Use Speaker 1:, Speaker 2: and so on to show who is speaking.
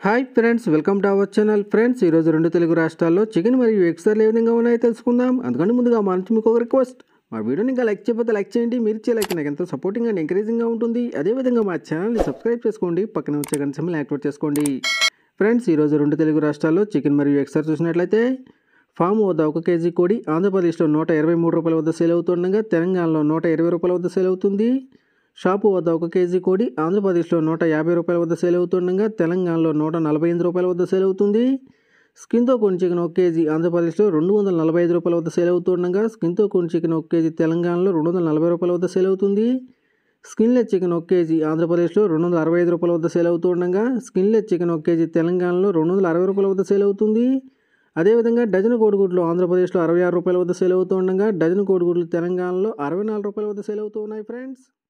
Speaker 1: hi friends welcome to our channel friends ఈరోజు రెండు తెలుగు రాష్ట్రాల్లో చికెన్ మరియు ఎగ్స్ ధరలు ఏ విధంగా ఉన్నాయో తెలుసుకుందాం అందుకని ముందుగా మా నుంచి మీకు ఒక రిక్వెస్ట్ మా వీడియోని ఇంకా లైక్ చేయకపోతే లైక్ చేయండి మీరు ఇచ్చే లైక్ నాకు ఎంతో సపోర్టింగ్ అండ్ ఎంకరేజింగ్గా ఉంటుంది అదేవిధంగా మా ఛానల్ని సబ్స్క్రైబ్ చేసుకోండి పక్కన వచ్చే గంట సమయం యాక్టివేట్ చేసుకోండి ఫ్రెండ్స్ ఈరోజు రెండు తెలుగు రాష్ట్రాల్లో చికెన్ మరియు ఎగ్స్ ధర చూసినట్లయితే ఫామ్ వద్ద ఒక కేజీ కోడి ఆంధ్రప్రదేశ్లో నూట ఇరవై మూడు రూపాయల వద్ద సేల్ అవుతుండగా తెలంగాణలో నూట ఇరవై రూపాయల వద్ద సేల్ అవుతుంది షాపు వద్ద ఒక కేజీ కోడి ఆంధ్రప్రదేశ్లో నూట యాభై రూపాయల వద్ద సేల్ అవుతుండగా తెలంగాణలో నూట నలభై ఎనిమిది రూపాయల వద్ద సేల్ అవుతుంది స్కిన్తో కొన్ని చికెన్ ఒక కేజీ ఆంధ్రప్రదేశ్లో రెండు వందల నలభై ఐదు రూపాయల వద్ద సేల్ అవుతుండగా స్కిన్తో కొన్ని చికెన్ ఒక కేజీ తెలంగాణలో రెండు వందల నలభై రూపాయల వద్ద సేల్ అవుతుంది స్కిన్లెస్ చికెన్ ఒక కేజీ ఆంధ్రప్రదేశ్లో రెండు వందల అరవై ఐదు రూపాయల వద్ద సేల్ అవుతుండగా స్కిన్లెస్ చికెన్ ఒక కేజీ తెలంగాణలో రెండు వందల అరవై రూపాయల వద్ద సేల్ అవుతుంది అదేవిధంగా డజన్ కోడిగుడ్లు ఆంధ్రప్రదేశ్లో అరవై ఆరు రూపాయల వద్ద సేల్ అవుతూ ఉండగా డజన్ కోడిగుడ్లు తెలంగాణలో అరవై నాలుగు రూపాయల వద్ద సేల్ అవుతూ ఉన్నాయి ఫ్రెండ్స్